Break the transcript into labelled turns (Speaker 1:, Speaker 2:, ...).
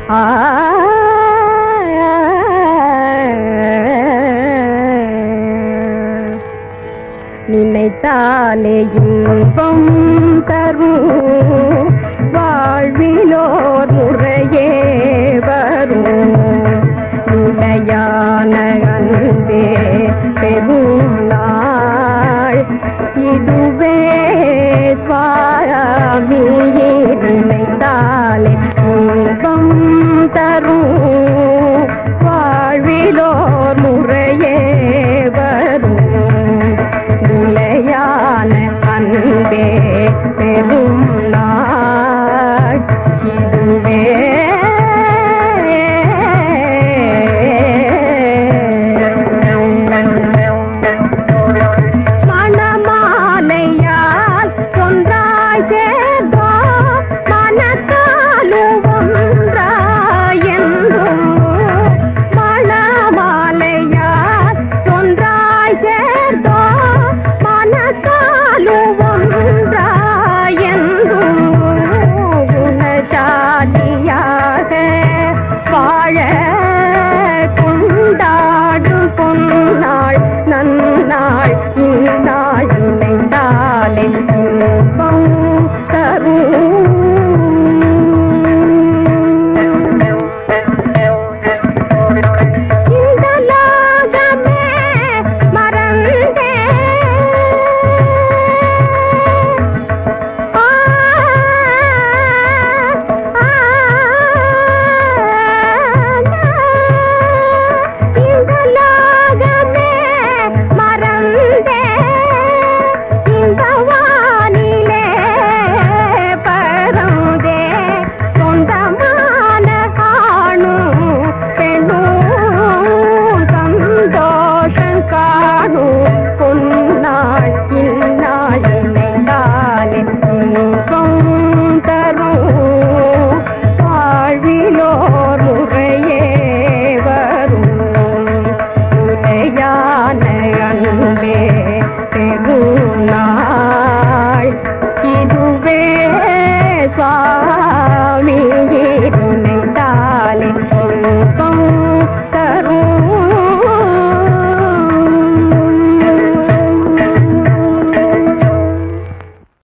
Speaker 1: ஆ நினைத்தாலே இன்பம் தரும் வாழ்விலோர் முறையே வரும் நிலையான அன்பே பெரும் நாள் இதுவே சுவாமி நினைத்தாலே இன்பம் தரும் வாழ்விலோர் முறையே வரும் நிலையான அன்பே பெரும் நாள் இதுவே மணமாலையால் ஒன்றாய் சேர்ந்தோ மனத்தாலும் ஒன்றாய் என்றும் மணமாலையால் ஒன்றாய் சேர்ந்தோ மனத்தாலும் ஒன்றாய் என்றும் குணசாலியாக வாழ கொண்டாடும் பொன்னாள் நன்னாள் இந்நாள் இணைந்தாலே இன்பம் தரும் இந்த லோகமே மறந்தே ஆ, ஆ, இந்த லோகமே மறந்தே இந்த வானிலே பறந்தே சொந்தமான காணும் பெண்ணும் சந்தோஷம் காணும் பொன்னாள் இந்நாள் இணைந்தாலே இன்பம் தரும் வாழ்விலோர் முறையே வரும் நிலையான அன்பே பெருநாள் இதுவே சுவாமி